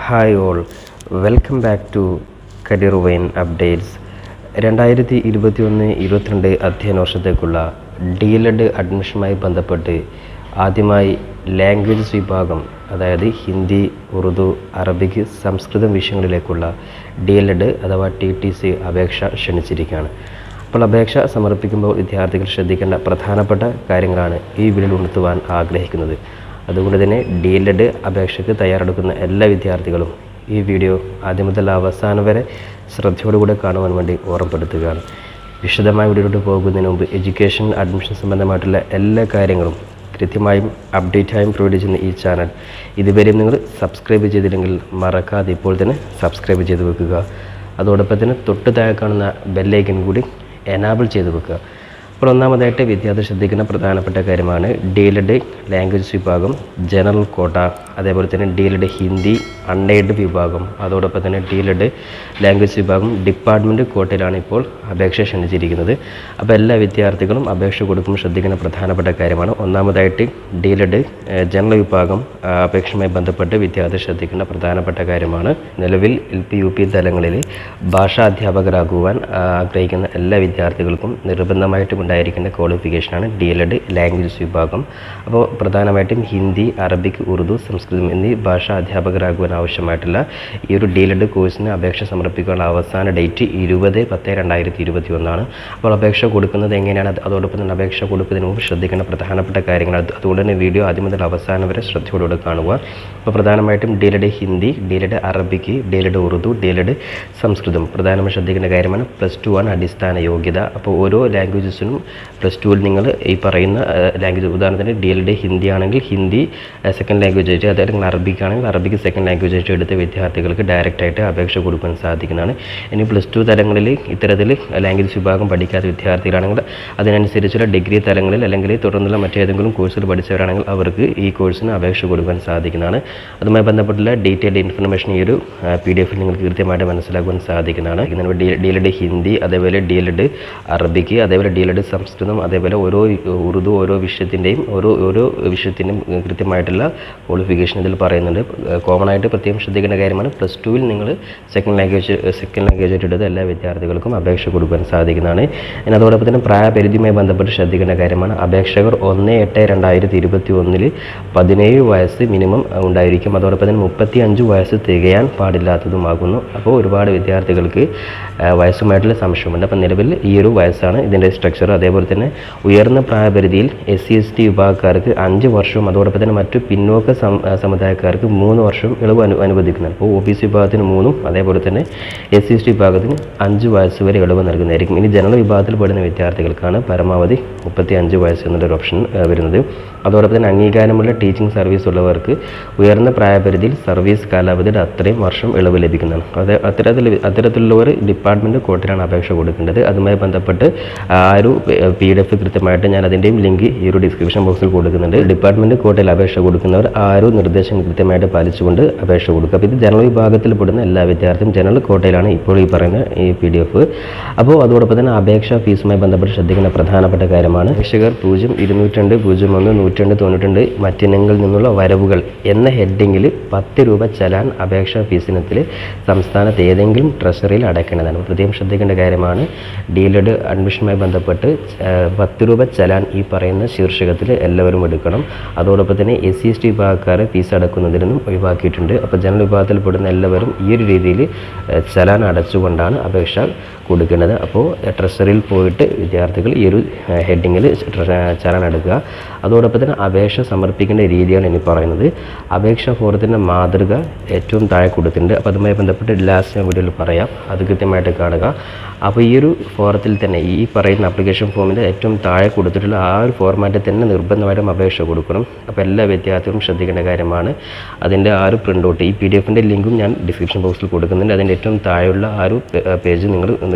hi all welcome back to career wine updates രണ്ടായിരത്തി ഇരുപത്തി ഒന്ന് ഇരുപത്തിരണ്ട് അധ്യയന വർഷത്തേക്കുള്ള ഡീലഡ് അഡ്മിഷനുമായി ബന്ധപ്പെട്ട് ആദ്യമായി ലാംഗ്വേജസ് വിഭാഗം അതായത് ഹിന്ദി ഉറുദു അറബിക് സംസ്കൃതം വിഷയങ്ങളിലേക്കുള്ള ഡി എൽ എഡ് അഥവാ ടി ടി സി അപേക്ഷ ക്ഷണിച്ചിരിക്കുകയാണ് അപ്പോൾ അപേക്ഷ സമർപ്പിക്കുമ്പോൾ വിദ്യാർത്ഥികൾ ശ്രദ്ധിക്കേണ്ട പ്രധാനപ്പെട്ട കാര്യങ്ങളാണ് ഈ വീഡിയോയിൽ ഉണർത്തുവാൻ ആഗ്രഹിക്കുന്നത് അതുകൊണ്ട് തന്നെ ഡി എൽ എഡ് അപേക്ഷയ്ക്ക് തയ്യാറെടുക്കുന്ന എല്ലാ വിദ്യാർത്ഥികളും ഈ വീഡിയോ ആദ്യം മുതൽ അവസാനം വരെ ശ്രദ്ധയോടുകൂടെ കാണുവാൻ വേണ്ടി ഓർമ്മപ്പെടുത്തുകയാണ് വിശദമായ വീഡിയോയിലോട്ട് പോകുന്നതിന് മുമ്പ് എഡ്യൂക്കേഷൻ അഡ്മിഷൻ സംബന്ധമായിട്ടുള്ള എല്ലാ കാര്യങ്ങളും കൃത്യമായും അപ്ഡേറ്റായും പ്രൊവൈഡ് ചെയ്യുന്ന ഈ ചാനൽ ഇതുവരെയും നിങ്ങൾ സബ്സ്ക്രൈബ് ചെയ്തില്ലെങ്കിൽ മറക്കാതെ ഇപ്പോൾ തന്നെ സബ്സ്ക്രൈബ് ചെയ്ത് വെക്കുക അതോടൊപ്പം തന്നെ തൊട്ട് താഴെ കാണുന്ന ബെല്ലൈക്കൻ കൂടി എനാബിൾ ചെയ്ത് വെക്കുക അപ്പോൾ ഒന്നാമതായിട്ട് വിദ്യാർത്ഥി ശ്രദ്ധിക്കുന്ന പ്രധാനപ്പെട്ട കാര്യമാണ് ഡീലഡ് ലാംഗ്വേജ് വിഭാഗം ജനറൽ കോട്ട അതേപോലെ തന്നെ ഡീലഡ് ഹിന്ദി അൺഎയ്ഡ് വിഭാഗം അതോടൊപ്പം തന്നെ ഡീലഡ് ലാംഗ്വേജ് വിഭാഗം ഡിപ്പാർട്ട്മെൻറ്റ് കോട്ടയിലാണ് ഇപ്പോൾ അപേക്ഷ ക്ഷണിച്ചിരിക്കുന്നത് അപ്പോൾ എല്ലാ വിദ്യാർത്ഥികളും അപേക്ഷ കൊടുക്കുമ്പോൾ ശ്രദ്ധിക്കുന്ന പ്രധാനപ്പെട്ട കാര്യമാണ് ഒന്നാമതായിട്ട് ഡീലഡ് ജനറൽ വിഭാഗം ആ, അപേക്ഷയുമായി ബന്ധപ്പെട്ട് വിദ്യാർത്ഥി ശ്രദ്ധിക്കേണ്ട പ്രധാനപ്പെട്ട കാര്യമാണ് നിലവിൽ എൽ പി യു പി തലങ്ങളിൽ ഭാഷാ അധ്യാപകരാകുവാൻ ആ, ആഗ്രഹിക്കുന്ന എല്ലാ വിദ്യാർത്ഥികൾക്കും നിർബന്ധമായിട്ടും ഉണ്ടായിരിക്കേണ്ട ക്വാളിഫിക്കേഷനാണ് ഡി എൽ എഡ് ലാംഗ്വേജസ് വിഭാഗം അപ്പോൾ പ്രധാനമായിട്ടും ഹിന്ദി അറബിക് ഉറുദു സംസ്കൃതം എന്നീ ഭാഷാ അധ്യാപകരാകുവാൻ ആവശ്യമായിട്ടുള്ള ഈ ഒരു ഡി എൽ എഡ് കോഴ്സിന് അപേക്ഷ സമർപ്പിക്കാനുള്ള അവസാന ഡേറ്റ് ഇരുപത് പത്ത് രണ്ടായിരത്തി ഇരുപത്തി ഒന്നാണ് അപ്പോൾ അപേക്ഷ കൊടുക്കുന്നത് എങ്ങനെയാണ് അത് അതോടൊപ്പം തന്നെ അപേക്ഷ കൊടുക്കുന്നതിന് മുമ്പ് ശ്രദ്ധിക്കേണ്ട പ്രധാനപ്പെട്ട കാര്യങ്ങൾ അത് അതുകൊണ്ട് തന്നെ വീഡിയോ ആദ്യം മുതൽ അവസാനം വരെ ശ്രദ്ധയോടുകൂടെ കാണുക അപ്പോൾ പ്രധാനമായിട്ടും D L Ed Hindi D L Ed Arabic D L Ed Urdu D L Ed Sanskrit പ്രധാനമായും ശ്രദ്ധിക്കേണ്ട കാര്യമാണ് പ്ലസ് ടു ആണ് അടിസ്ഥാന യോഗ്യത അപ്പോൾ ഓരോ ലാംഗ്വേജസിനും പ്ലസ് ടുവിൽ നിങ്ങൾ ഈ പറയുന്ന ലാംഗ്വേജ് ഉദാഹരണത്തിന് ഡി എൽ ഡി ഹിന്ദി ആണെങ്കിൽ ഹിന്ദി സെക്കൻഡ് ലാംഗ്വേജ് ആയിട്ട് അതല്ലെങ്കിൽ അറബിക്ക് ആണെങ്കിൽ അറബിക്ക് സെക്കൻഡ് ലാംഗ്വേജ് ആയിട്ട് എടുത്ത വിദ്യാർത്ഥികൾക്ക് ഡയറക്റ്റ് ആയിട്ട് അപേക്ഷ കൊടുക്കാൻ സാധിക്കുന്നതാണ് ഇനി പ്ലസ് ടു തലങ്ങളിൽ ഇത്തരത്തിൽ ലാംഗ്വേജ് വിഭാഗം പഠിക്കാത്ത വിദ്യാർത്ഥികളാണെങ്കിൽ അതിനനുസരിച്ചുള്ള ഡിഗ്രി തലങ്ങളിൽ അല്ലെങ്കിൽ തുടർന്നുള്ള മറ്റേതെങ്കിലും കോഴ്സിൽ പഠിച്ചവരാണെങ്കിൽ അവർക്ക് ഈ കോഴ്സിന് അപേക്ഷ കൊടുക്കാൻ സാധിക്കുന്നതാണ് അതുമായി ബന്ധപ്പെട്ടുള്ള ഡീറ്റെയിൽഡ് ഇൻഫർമേഷൻ ഈ ഒരു പി ഡി എഫിൽ നിങ്ങൾക്ക് കൃത്യമായിട്ട് മനസ്സിലാക്കുവാൻ സാധിക്കുന്നതാണ് ഇതിന് D D L Ed Hindi അതേപോലെ ഡി എൽ എഡ് അറബിക്ക് അതേപോലെ ഡി എൽ എഡ് സംസ്കൃതം അതേപോലെ ഓരോ ഉറുദു ഓരോ വിഷയത്തിൻ്റെയും ഓരോ ഓരോ വിഷയത്തിൻ്റെയും കൃത്യമായിട്ടുള്ള ക്വാളിഫിക്കേഷൻ ഇതിൽ പറയുന്നുണ്ട് കോമൺ ആയിട്ട് പ്രത്യേകം ശ്രദ്ധിക്കേണ്ട കാര്യമാണ് പ്ലസ് ടുവിൽ നിങ്ങൾ സെക്കൻഡ് ലാംഗ്വേജ് സെക്കൻഡ് ലാംഗ്വേജ് ആയിട്ട് എടുത്ത എല്ലാ വിദ്യാർത്ഥികൾക്കും അപേക്ഷ കൊടുക്കാൻ സാധിക്കുന്നതാണ് ഇനി അതോടൊപ്പം തന്നെ പ്രായപരിധിയുമായി ബന്ധപ്പെട്ട് ശ്രദ്ധിക്കേണ്ട കാര്യമാണ് അപേക്ഷകർ ഒന്ന് എട്ട് രണ്ടായിരത്തി ഇരുപത്തി ഒന്നിൽ പതിനേഴ് വയസ്സ് മിനിമം ഉണ്ടായിരിക്കും അതോടൊപ്പം തന്നെ മുപ്പത്തി അഞ്ച് വയസ്സ് തികയാൻ പാടില്ലാത്തതുമാകുന്നു അപ്പോൾ ഒരുപാട് വിദ്യാർത്ഥികൾക്ക് ആ, വയസ്സുമായിട്ടുള്ള സംശയമുണ്ട് അപ്പോൾ നിലവിൽ ഈ ഒരു വയസ്സാണ് ഇതിൻ്റെ സ്ട്രക്ചർ അതേപോലെ തന്നെ ഉയർന്ന പ്രായപരിധിയിൽ എസ് സി എസ് ടി വിഭാഗക്കാർക്ക് അഞ്ച് വർഷവും അതോടൊപ്പം തന്നെ മറ്റു പിന്നോക്ക സം- ആ, സമുദായക്കാർക്ക് മൂന്ന് വർഷവും ഇളവ് അനു അനുവദിക്കുന്നത് അപ്പോൾ ഒ ബി സി വിഭാഗത്തിന് മൂന്നും അതേപോലെ തന്നെ എസ് സി എസ് ടി വിഭാഗത്തിന് അഞ്ച് വയസ്സ് വരെ ഇളവ് നൽകുന്നതായിരിക്കും ഇനി ജനറൽ വിഭാഗത്തിൽ പെടുന്ന വിദ്യാർത്ഥികൾക്കാണ് പരമാവധി മുപ്പത്തി അഞ്ച് വയസ്സ് എന്നുള്ളൊരു ഓപ്ഷൻ ആ, വരുന്നത് അതോടൊപ്പം തന്നെ അംഗീകാരമുള്ള ടീച്ചിങ് സർവീസ് ഉള്ളവർക്ക് ഉയർന്ന പ്രായപരിധിയിൽ സർവീസ് കാലാവധിയുടെ അത്രയും വർഷം ഇളവ് ലഭിക്കുന്നതാണ് അത് അത്തരത്തിൽ അത്തരത്തിലുള്ളവർ ഡിപ്പാർട്ട്മെൻറ്റ് കോർട്ടിലാണ് അപേക്ഷ കൊടുക്കേണ്ടത് അതുമായി ബന്ധപ്പെട്ട് ആ ഒരു പി ഡി എഫ് കൃത്യമായിട്ട് ഞാൻ അതിൻ്റെയും ലിങ്ക് ഈ ഒരു ഡിസ്ക്രിപ്ഷൻ ബോക്സിൽ കൊടുക്കുന്നുണ്ട് ഡിപ്പാർട്ട്മെൻറ്റ് കോർട്ടിൽ അപേക്ഷ കൊടുക്കുന്നവർ ആ ഒരു നിർദ്ദേശം കൃത്യമായിട്ട് പാലിച്ചുകൊണ്ട് അപേക്ഷ കൊടുക്കുക അപ്പോൾ ഇത് ജനറൽ വിഭാഗത്തിൽ പെടുന്ന എല്ലാ വിദ്യാർത്ഥിയും ജനറൽ കോട്ടയിലാണ് ഇപ്പോൾ ഈ പറയുന്ന ഈ പി ഡി എഫ് അപ്പോൾ അതോടൊപ്പം തന്നെ അപേക്ഷാ ഫീസുമായി ബന്ധപ്പെട്ട് ശ്രദ്ധിക്കുന്ന പ്രധാനപ്പെട്ട കാര്യമാണ് അപേക്ഷകർ പൂജ്യം ഇരുന്നൂറ്റി പൂജ്യം ഒന്ന് നൂറ്റി തൊണ്ണൂറ്റി മറ്റിനങ്ങളിൽ നിന്നുള്ള വരവുകൾ എന്ന ഹെഡിങ്ങിൽ പത്ത് രൂപ ചലാൻ അപേക്ഷാ ഫീസിനത്തിൽ സംസ്ഥാനത്ത് ഏതെങ്കിലും ട്രഷറിയിൽ അടയ്ക്കേണ്ടതാണ് പ്രത്യേകം ശ്രദ്ധിക്കേണ്ട കാര്യമാണ് ഡീലഡ് അഡ്മിഷനുമായി ബന്ധപ്പെട്ട് ആ, പത്ത് രൂപ ചലാൻ ഈ പറയുന്ന ശീർഷകത്തിൽ എല്ലാവരും എടുക്കണം അതോടൊപ്പം തന്നെ എസ് സി എസ് ടി വിഭാഗക്കാരെ ഫീസ് അടക്കുന്നതിൽ നിന്നും ഒഴിവാക്കിയിട്ടുണ്ട് അപ്പോൾ ജനറൽ വിഭാഗത്തിൽ പെടുന്ന എല്ലാവരും ഈ ഒരു രീതിയിൽ ആ, ചലാൻ അടച്ചുകൊണ്ടാണ് അപേക്ഷ കൊടുക്കേണ്ടത് അപ്പോൾ ട്രഷറിയിൽ പോയിട്ട് വിദ്യാർത്ഥികൾ ഈ ഒരു ഹെഡിങ്ങിൽ ചലാൻ എടുക്കുക അതോടൊപ്പം തന്നെ അപേക്ഷ സമർപ്പിക്കേണ്ട രീതിയാണ് ഇനി പറയുന്നത് അപേക്ഷാ ഫോറത്തിൻ്റെ മാതൃക ഏറ്റവും താഴെ കൊടുത്തിട്ടുണ്ട് അപ്പോൾ അതുമായി ബന്ധപ്പെട്ട് ലാസ്റ്റ് ഞാൻ വീഡിയോയിൽ പറയാം അത് കൃത്യമായിട്ട് കാണുക അപ്പോൾ ഈ ഒരു ഫോറത്തിൽ തന്നെ ഈ പറയുന്ന ആപ്ലിക്കേഷൻ ഫോമിൻ്റെ ഏറ്റവും താഴെ കൊടുത്തിട്ടുള്ള ആ ഒരു ഫോർമാറ്റിൽ തന്നെ നിർബന്ധമായിട്ടും അപേക്ഷ കൊടുക്കണം അപ്പോൾ എല്ലാ വിദ്യാർത്ഥികളും ശ്രദ്ധിക്കേണ്ട കാര്യമാണ് അതിൻ്റെ ആ ഒരു പ്രിൻ്റ് ഔട്ട് ഈ പി ഡി എഫിൻ്റെ ലിങ്കും ഞാൻ ഡിസ്ക്രിപ്ഷൻ ബോക്സിൽ കൊടുക്കുന്നുണ്ട് അതിൻ്റെ ഏറ്റവും താഴെയുള്ള ആ ഒരു പേജ് നിങ്ങൾ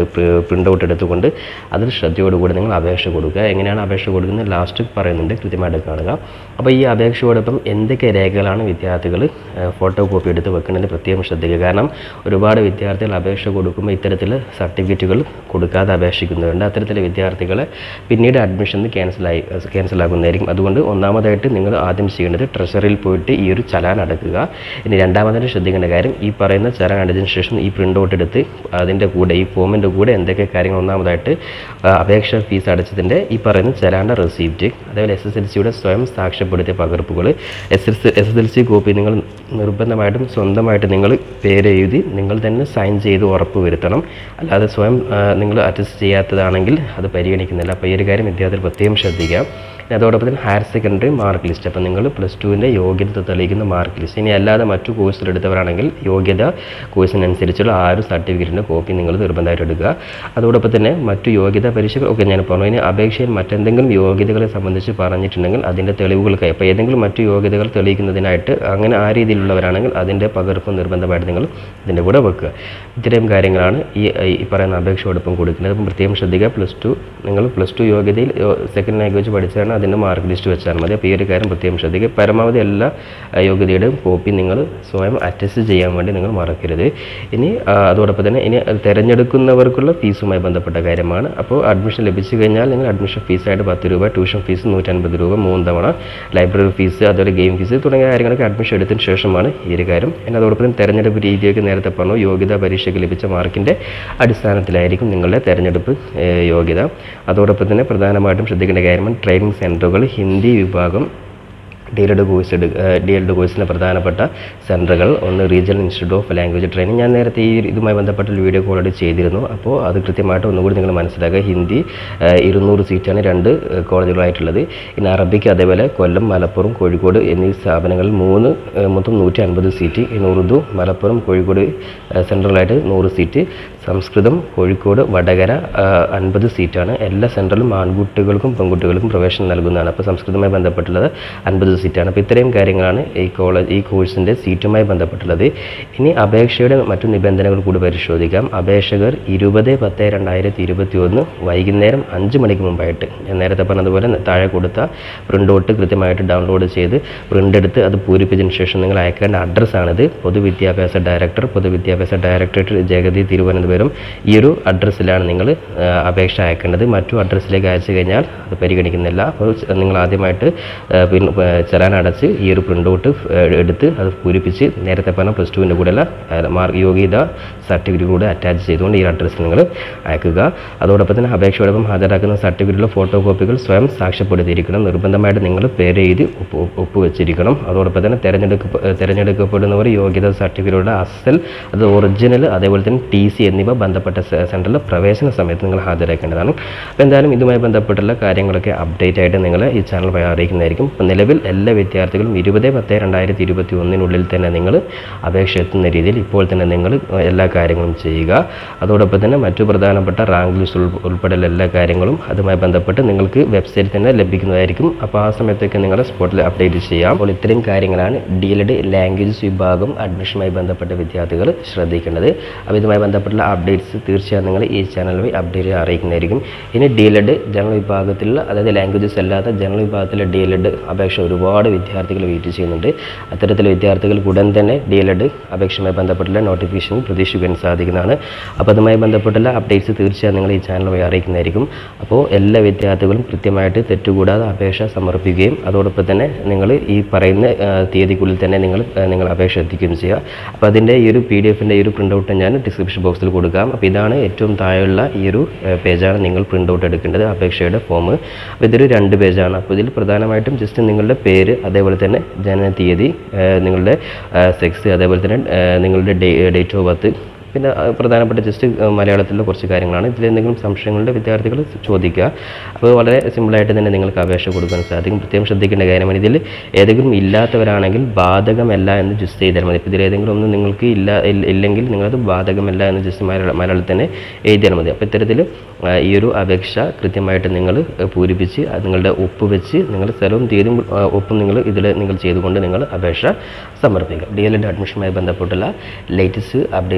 പ്രിൻ്റ് ഔട്ട് എടുത്തുകൊണ്ട് അതിൽ ശ്രദ്ധയോടുകൂടി നിങ്ങൾ അപേക്ഷ കൊടുക്കുക എങ്ങനെയാണ് അപേക്ഷ കൊടുക്കുന്നത് ലാസ്റ്റ് പറയുന്നുണ്ട് കൃത്യമായിട്ട് കാണുക അപ്പോൾ ഈ അപേക്ഷയോടൊപ്പം എന്തൊക്കെ രേഖകളാണ് വിദ്യാർത്ഥികൾ ഫോട്ടോ കോപ്പി എടുത്ത് വെക്കുന്നതിന് പ്രത്യേകം ശ്രദ്ധിക്കുക കാരണം ഒരുപാട് വിദ്യാർത്ഥികൾ അപേക്ഷ കൊടുക്കുമ്പോൾ ഇത്തരത്തിൽ സർട്ടിഫിക്കറ്റുകൾ കൊടുക്കാതെ അപേക്ഷിക്കുന്നവരുണ്ട് അത്തരത്തിലെ വിദ്യാർത്ഥികളെ പിന്നീട് അഡ്മിഷൻ ക്യാൻസലായി ക്യാൻസലാക്കുന്നതായിരിക്കും അതുകൊണ്ട് ഒന്നാമതായിട്ട് നിങ്ങൾ ആദ്യം ചെയ്യേണ്ടത് ട്രഷറിയിൽ പോയിട്ട് ഈ ഒരു ചലാൻ അടക്കുക ഇനി രണ്ടാമതായിട്ട് ശ്രദ്ധിക്കേണ്ട കാര്യം ഈ പറയുന്ന ചലാൻ അടച്ചതിന് ശേഷം ഈ പ്രിൻ്റ് ഔട്ട് എടുത്ത് അതിൻ്റെ കൂടെ ഈ ഫോമിൻ്റെ കൂടെ എന്തൊക്കെ കാര്യങ്ങൾ ഒന്നാമതായിട്ട് ആ, അപേക്ഷ ഫീസ് അടച്ചതിൻ്റെ ഈ പറയുന്ന ചലാൻ്റെ റെസീപ്റ്റ് അതേപോലെ എസ് എസ് എൽ സിയുടെ സ്വയം സാക്ഷ്യപ്പെടുത്തിയ പകർപ്പുകൾ S S S S L C copy നിങ്ങൾ നിർബന്ധമായിട്ടും സ്വന്തമായിട്ട് നിങ്ങൾ പേര് എഴുതി നിങ്ങൾ തന്നെ സൈൻ ചെയ്ത് ഉറപ്പ് വരുത്തണം അല്ലാതെ സ്വയം ആ, നിങ്ങൾ അറ്റസ്റ്റ് ചെയ്യാത്തതാണെങ്കിൽ അത് പരിഗണിക്കുന്നില്ല അപ്പോൾ ഈ ഒരു കാര്യം വിദ്യാർത്ഥികൾ പ്രത്യേകം ശ്രദ്ധിക്കാം ഇനി അതോടൊപ്പം തന്നെ ഹയർ സെക്കൻഡറി മാർക്ക് ലിസ്റ്റ് അപ്പോൾ നിങ്ങൾ പ്ലസ് ടുവിൻ്റെ യോഗ്യത തെളിയിക്കുന്ന മാർക്ക് ലിസ്റ്റ് ഇനി അല്ലാതെ മറ്റു കോഴ്സിലെടുത്തവരാണെങ്കിൽ യോഗ്യത കോഴ്സിനനുസരിച്ചുള്ള ആ ഒരു സർട്ടിഫിക്കറ്റിൻ്റെ കോപ്പി നിങ്ങൾ നിർബന്ധമായിട്ട് എടുക്കുക അതോടൊപ്പം തന്നെ മറ്റു യോഗ്യതാ പരീക്ഷകൾ ഒക്കെ ഞാൻ പറഞ്ഞു ഇനി അപേക്ഷയിൽ മറ്റെന്തെങ്കിലും യോഗ്യതകളെ സംബന്ധിച്ച് പറഞ്ഞിട്ടുണ്ടെങ്കിൽ അതിൻ്റെ തെളിവുകൾക്കായി അപ്പോൾ ഏതെങ്കിലും മറ്റു യോഗ്യതകൾ തെളിയിക്കുന്നതിനായിട്ട് അങ്ങനെ ആ രീതിയിലുള്ളവരാണെങ്കിൽ അതിൻ്റെ പകർപ്പ് നിർബന്ധമായിട്ട് നിങ്ങൾ ഇതിൻ്റെ കൂടെ വെക്കുക ഇത്രയും കാര്യങ്ങളാണ് ഈ ഈ പറയുന്ന അപേക്ഷയോടൊപ്പം കൊടുക്കുന്നത് അപ്പം പ്രത്യേകം ശ്രദ്ധിക്കുക പ്ലസ് ടു നിങ്ങൾ പ്ലസ് ടു യോഗ്യതയിൽ സെക്കൻഡ് ലാംഗ്വേജ് പഠിച്ചാണ് അതിൻ്റെ മാർക്ക് ലിസ്റ്റ് വെച്ചാൽ മതി അപ്പോൾ ഈ ഒരു കാര്യം പ്രത്യേകം ശ്രദ്ധിക്കുക പരമാവധി എല്ലാ ആ, യോഗ്യതയുടെയും കോപ്പി നിങ്ങൾ സ്വയം അറ്റസ്റ്റ് ചെയ്യാൻ വേണ്ടി നിങ്ങൾ മറക്കരുത് ഇനി ആ, അതോടൊപ്പം തന്നെ ഇനി അത് തിരഞ്ഞെടുക്കുന്നവർക്കുള്ള ഫീസുമായി ബന്ധപ്പെട്ട കാര്യമാണ് അപ്പോൾ അഡ്മിഷൻ ലഭിച്ചു കഴിഞ്ഞാൽ നിങ്ങൾ അഡ്മിഷൻ ഫീസായിട്ട് പത്ത് രൂപ ട്യൂഷൻ ഫീസ് നൂറ്റൻപത് രൂപ മൂന്ന് തവണ ലൈബ്രറി ഫീസ് അതുപോലെ ഗെയിം ഫീസ് തുടങ്ങിയ കാര്യങ്ങളൊക്കെ അഡ്മിഷൻ എടുത്തതിന് ശേഷമാണ് ഈ ഒരു കാര്യം പിന്നെ അതോടൊപ്പം തന്നെ തെരഞ്ഞെടുപ്പ് രീതിയൊക്കെ നേരത്തെ പറഞ്ഞു യോഗ്യതാ പരീക്ഷയ്ക്ക് ലഭിച്ച മാർക്കിൻ്റെ അടിസ്ഥാനത്തിലായിരിക്കും നിങ്ങളുടെ തെരഞ്ഞെടുപ്പ് ഏഹ്, യോഗ്യത അതോടൊപ്പം തന്നെ പ്രധാനമായിട്ടും ശ്രദ്ധിക്കേണ്ട കാര്യമാണ് ട്രെയിനിങ് സെൻറ്ററുകൾ ഹിന്ദി വിഭാഗം ഡി എൽഡ് കോഴ്സ് എടു ഡി എൽഡ് കോഴ്സിൻ്റെ പ്രധാനപ്പെട്ട സെൻറ്ററുകൾ ഒന്ന് regional institute of language training ഞാൻ നേരത്തെ ഈ ഇതുമായി ബന്ധപ്പെട്ട ഒരു വീഡിയോ ഓൾറെഡി ചെയ്തിരുന്നു അപ്പോൾ അത് കൃത്യമായിട്ട് ഒന്നുകൂടി നിങ്ങൾ മനസ്സിലാക്കുക ഹിന്ദി ഏഹ്, ഇരുന്നൂറ് സീറ്റാണ് രണ്ട് ഏഹ്, കോളേജുകളായിട്ടുള്ളത് ഇനി അറബിക്ക് അതേപോലെ കൊല്ലം മലപ്പുറം കോഴിക്കോട് എന്നീ സ്ഥാപനങ്ങളിൽ മൂന്ന് ഏഹ്, മൊത്തം നൂറ്റി അൻപത് സീറ്റ് ഇനി ഉറുദു മലപ്പുറം കോഴിക്കോട് ഏഹ്, സെൻട്രലായിട്ട് നൂറ് സീറ്റ് സംസ്കൃതം കോഴിക്കോട് വടകര ഏഹ്, അൻപത് സീറ്റാണ് എല്ലാ സെൻട്രലും ആൺകുട്ടികൾക്കും പെൺകുട്ടികൾക്കും പ്രവേശനം നൽകുന്നതാണ് അപ്പോൾ സംസ്കൃതവുമായി ബന്ധപ്പെട്ടുള്ളത് അൻപത് സീറ്റാണ് അപ്പോൾ ഇത്രയും കാര്യങ്ങളാണ് ഈ കോളേജ് ഈ കോഴ്സിൻ്റെ സീറ്റുമായി ബന്ധപ്പെട്ടുള്ളത് ഇനി അപേക്ഷയുടെ മറ്റു നിബന്ധനകൾ കൂടി പരിശോധിക്കാം അപേക്ഷകർ ഇരുപത് പത്ത് രണ്ടായിരത്തി ഇരുപത്തി ഒന്ന് വൈകുന്നേരം അഞ്ച് മണിക്ക് മുമ്പായിട്ട് ഞാൻ നേരത്തെ പറഞ്ഞതുപോലെ താഴെ കൊടുത്ത പ്രിൻ്റ് ഔട്ട് കൃത്യമായിട്ട് ഡൗൺലോഡ് ചെയ്ത് പ്രിൻ്റ് എടുത്ത് അത് പൂരിപ്പിച്ചതിന് ശേഷം നിങ്ങൾ അയക്കേണ്ട അഡ്രസ്സാണിത് പൊതുവിദ്യാഭ്യാസ ഡയറക്ടർ പൊതുവിദ്യാഭ്യാസ ഡയറക്ടറേറ്റ് ജഗതി തിരുവനന്തപുരം ഈ ഒരു അഡ്രസ്സിലാണ് നിങ്ങൾ ആ, അപേക്ഷ അയക്കേണ്ടത് മറ്റു അഡ്രസ്സിലേക്ക് അയച്ചു കഴിഞ്ഞാൽ അത് പരിഗണിക്കുന്നില്ല അപ്പോൾ നിങ്ങൾ ആദ്യമായിട്ട് ആ, പിന്നെ ആ, ചലാൻ അടച്ച് ഈ ഒരു പ്രിൻ്റ് ഔട്ട് എടുത്ത് അത് പൂരിപ്പിച്ച് നേരത്തെ പറഞ്ഞ പ്ലസ് ടുവിൻ്റെ കൂടെയുള്ള മാർക്ക് യോഗ്യത സർട്ടിഫിക്കറ്റ് കൂടെ അറ്റാച്ച് ചെയ്തുകൊണ്ട് ഈ അഡ്രസ്സിൽ നിങ്ങൾ അയക്കുക അതോടൊപ്പം തന്നെ അപേക്ഷയോടൊപ്പം ഹാജരാക്കുന്ന സർട്ടിഫിക്കറ്റിലെ ഫോട്ടോ കോപ്പികൾ സ്വയം സാക്ഷ്യപ്പെടുത്തിയിരിക്കണം നിർബന്ധമായിട്ട് നിങ്ങൾ പേര് എഴുതി ഒപ്പ് ഒപ്പ് വെച്ചിരിക്കണം അതോടൊപ്പം തന്നെ തിരഞ്ഞെടുക്ക തിരഞ്ഞെടുക്കപ്പെടുന്നവർ യോഗ്യത സർട്ടിഫിക്കറ്റുകളുടെ അസൽ അത് ഒറിജിനൽ അതേപോലെ തന്നെ ടി സി എന്നിവ ബന്ധപ്പെട്ട സെ- സെൻറ്ററിൽ പ്രവേശന സമയത്ത് നിങ്ങൾ ഹാജരാക്കേണ്ടതാണ് അപ്പോൾ എന്തായാലും ഇതുമായി ബന്ധപ്പെട്ടുള്ള കാര്യങ്ങളൊക്കെ അപ്ഡേറ്റ് ആയിട്ട് നിങ്ങൾ ഈ ചാനൽ വഴി അറിയിക്കുന്നതായിരിക്കും അപ്പോൾ നിലവിൽ എല്ലാ വിദ്യാർത്ഥികളും ഇരുപത് പത്ത് രണ്ടായിരത്തി ഇരുപത്തി ഒന്നിനുള്ളിൽ തന്നെ നിങ്ങൾ അപേക്ഷ എത്തുന്ന രീതിയിൽ ഇപ്പോൾ തന്നെ നിങ്ങൾ എല്ലാ കാര്യങ്ങളും ചെയ്യുക അതോടൊപ്പം തന്നെ മറ്റു പ്രധാനപ്പെട്ട റാങ്ക് ലിസ്റ്റ് ഉൾ ഉൾപ്പെടെയുള്ള എല്ലാ കാര്യങ്ങളും അതുമായി ബന്ധപ്പെട്ട് നിങ്ങൾക്ക് വെബ്സൈറ്റിൽ തന്നെ ലഭിക്കുന്നതായിരിക്കും അപ്പോൾ ആ സമയത്തൊക്കെ നിങ്ങൾ സ്പോട്ടിൽ അപ്ഡേറ്റ് ചെയ്യാം അപ്പോൾ ഇത്രയും കാര്യങ്ങളാണ് ഡി എൽ എഡ് ലാംഗ്വേജസ് വിഭാഗം അഡ്മിഷനുമായി ബന്ധപ്പെട്ട വിദ്യാർത്ഥികൾ ശ്രദ്ധിക്കേണ്ടത് അപ്പോൾ ഇതുമായി ബന്ധപ്പെട്ടുള്ള അപ്ഡേറ്റ്സ് തീർച്ചയായും നിങ്ങൾ ഈ ചാനൽ വഴി അപ്ഡേറ്റ് അറിയിക്കുന്നതായിരിക്കും ഇനി ഡി എൽ എഡ് ജനറൽ വിഭാഗത്തിലുള്ള അതായത് ലാംഗ്വേജസ് അല്ലാത്ത ജനറൽ വിഭാഗത്തിലെ ഡി എൽ എഡ് അപേക്ഷ ഒരുപാട് വിദ്യാർത്ഥികൾ വെയിറ്റ് ചെയ്യുന്നുണ്ട് അത്തരത്തിലെ വിദ്യാർത്ഥികൾക്ക് ഉടൻ തന്നെ ഡി എൽ എഡ് അപേക്ഷയുമായി ബന്ധപ്പെട്ടുള്ള നോട്ടിഫിക്കേഷൻ പ്രതീക്ഷിക്കാൻ സാധിക്കുന്നതാണ് അപ്പോൾ അതുമായി ബന്ധപ്പെട്ടുള്ള അപ്ഡേറ്റ്സ് തീർച്ചയായും നിങ്ങൾ ഈ ചാനൽ വഴി അറിയിക്കുന്നതായിരിക്കും അപ്പോൾ എല്ലാ വിദ്യാർത്ഥികളും കൃത്യമായിട്ട് തെറ്റുകൂടാതെ അപേക്ഷ സമർപ്പിക്കുകയും അതോടൊപ്പം തന്നെ നിങ്ങൾ ഈ പറയുന്ന ആ, തീയതിക്കുള്ളിൽ തന്നെ നിങ്ങൾ ആ, നിങ്ങൾ അപേക്ഷ എത്തിക്കുകയും ചെയ്യുക അപ്പോൾ അതിൻ്റെ ഈ ഒരു പി ഡി എഫിൻ്റെ ഈ ഒരു പ്രിൻ്റ് ഔട്ട് ഞാൻ ഡിസ്ക്രിപ്ഷൻ ബോക്സിൽ കൊടുക്കാം അപ്പോൾ ഇതാണ് ഏറ്റവും താഴെയുള്ള ഈ ഒരു പേജാണ് നിങ്ങൾ പ്രിൻ്റ് ഔട്ട് എടുക്കേണ്ടത് അപേക്ഷയുടെ ഫോം അപ്പോൾ ഇതൊരു രണ്ട് പേജാണ് അപ്പോൾ ഇതിൽ പ്രധാനമായിട്ടും ജസ്റ്റ് നിങ്ങളുടെ പേര് അതേപോലെ തന്നെ ജനന തീയതി ആ, നിങ്ങളുടെ സെക്സ് അതേപോലെ തന്നെ ആ, നിങ്ങളുടെ ഡേറ്റ് ഓഫ് ബർത്ത് പിന്നെ ആ, പ്രധാനപ്പെട്ട ജസ്റ്റ് മലയാളത്തിലുള്ള കുറച്ച് കാര്യങ്ങളാണ് ഇതിൽ എന്തെങ്കിലും സംശയങ്ങളുടെ വിദ്യാർത്ഥികൾ ചോദിക്കുക അപ്പോൾ വളരെ സിമ്പിളായിട്ട് തന്നെ നിങ്ങൾക്ക് അപേക്ഷ കൊടുക്കാൻ സാധിക്കും പ്രത്യേകം ശ്രദ്ധിക്കേണ്ട കാര്യമാണ് ഇതിൽ ഏതെങ്കിലും ഇല്ലാത്തവരാണെങ്കിൽ ബാധകമല്ല എന്ന് ജസ്റ്റ് ചെയ്താൽ മതി ഇപ്പോൾ ഇതിൽ ഏതെങ്കിലും ഒന്നും നിങ്ങൾക്ക് ഇല്ല ഇല്ല- ഇല്ലെങ്കിൽ നിങ്ങളത് ബാധകമല്ല എന്ന് ജസ്റ്റ് മലയാള മലയാളത്തിൽ തന്നെ എഴുതിയാൽ മതി അപ്പോൾ ഇത്തരത്തിൽ ആ, ഈ ഒരു അപേക്ഷ കൃത്യമായിട്ട് നിങ്ങൾ പൂരിപ്പിച്ച് അത് നിങ്ങളുടെ ഒപ്പ് വെച്ച് നിങ്ങൾ സ്ഥലവും തീയതിയും ആ, ഒപ്പും നിങ്ങൾ ഇതിൽ നിങ്ങൾ ചെയ്തുകൊണ്ട് നിങ്ങൾ അപേക്ഷ സമർപ്പിക്കുക ഡി എൽ എഡ് അഡ്മിഷനുമായി ബന്ധപ്പെട്ടുള്ള ലേറ്റസ്റ്റ് അപ്ഡേറ്റ്സ് ലഭിക്കും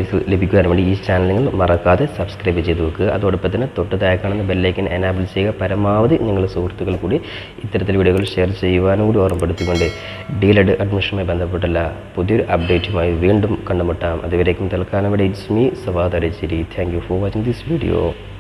ലഭിക്കുവാൻ വേണ്ടി ഈ ചാനൽ നിങ്ങൾ മറക്കാതെ സബ്സ്ക്രൈബ് ചെയ്ത് വെക്കുക അതോടൊപ്പം തന്നെ തൊട്ട് താഴെ കാണുന്ന ബെല്ലൈക്കൻ എനാബിൾ ചെയ്യുക പരമാവധി നിങ്ങളുടെ സുഹൃത്തുക്കൾ കൂടി ഇത്തരത്തിൽ വീഡിയോകൾ ഷെയർ ചെയ്യുവാനും കൂടി ഓർമ്മപ്പെടുത്തിക്കൊണ്ട് ഡീലഡ് അഡ്മിഷനുമായി ബന്ധപ്പെട്ടല്ല പുതിയൊരു അപ്ഡേറ്റുമായി വീണ്ടും കണ്ടുമുട്ടാം അതുവരേക്കും തൽക്കാലം ഇവിടെ ഇറ്റ്സ് മീ സവാദ് അരച്ചിരി thank you for watching this video